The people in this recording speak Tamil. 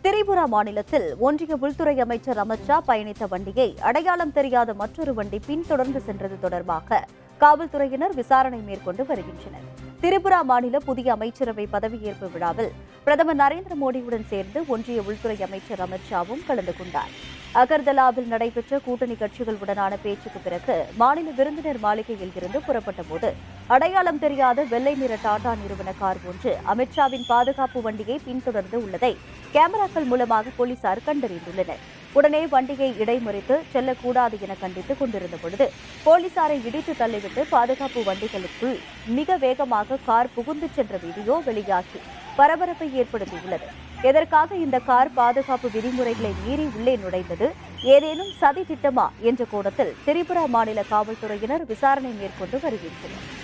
திரிபுரா மாநிலத்தில் ஒன்றிய உள்துறை அமைச்சர் அமித்ஷா பயணித்த வண்டியை அடையாளம் தெரியாத மற்றொரு வண்டி பின்தொடர்ந்து சென்றது தொடர்பாக காவல்துறையினர் விசாரணை மேற்கொண்டு வருகின்றனர் திரிபுரா மாநில புதிய அமைச்சரவை பதவியேற்பு விழாவில் பிரதமர் நரேந்திர மோடியுடன் சேர்ந்து ஒன்றிய உள்துறை அமைச்சர் அமித்ஷாவும் கலந்து கொண்டார் அகர்தலாவில் நடைபெற்ற கூட்டணி கட்சிகளுடனான பேச்சுக்கு பிறகு மாநில விருந்தினர் மாளிகையில் இருந்து புறப்பட்ட போது அடையாளம் தெரியாத வெள்ளை நிற டாடா நிறுவன கார் ஒன்று அமித்ஷாவின் பாதுகாப்பு வண்டியை பின்தொடர்ந்து உள்ளதை கேமராக்கள் மூலமாக போலீசார் கண்டறிந்துள்ளனர் உடனே வண்டியை இடைமறித்து செல்லக்கூடாது என கண்டித்துக் கொண்டிருந்த பொழுது போலீசாரை இடித்து தள்ளிவிட்டு பாதுகாப்பு வண்டிகளுக்குள் மிக வேகமாக கார் புகுந்து சென்ற வீடியோ வெளியாகி பரபரப்பை ஏற்படுத்தியுள்ளது எதற்காக இந்த கார் பாதுகாப்பு விதிமுறைகளை மீறி உள்ளே நுழைந்தது ஏதேனும் சதி திட்டமா என்ற கோணத்தில் திரிபுரா மாநில காவல்துறையினர் விசாரணை மேற்கொண்டு வருகின்றனர்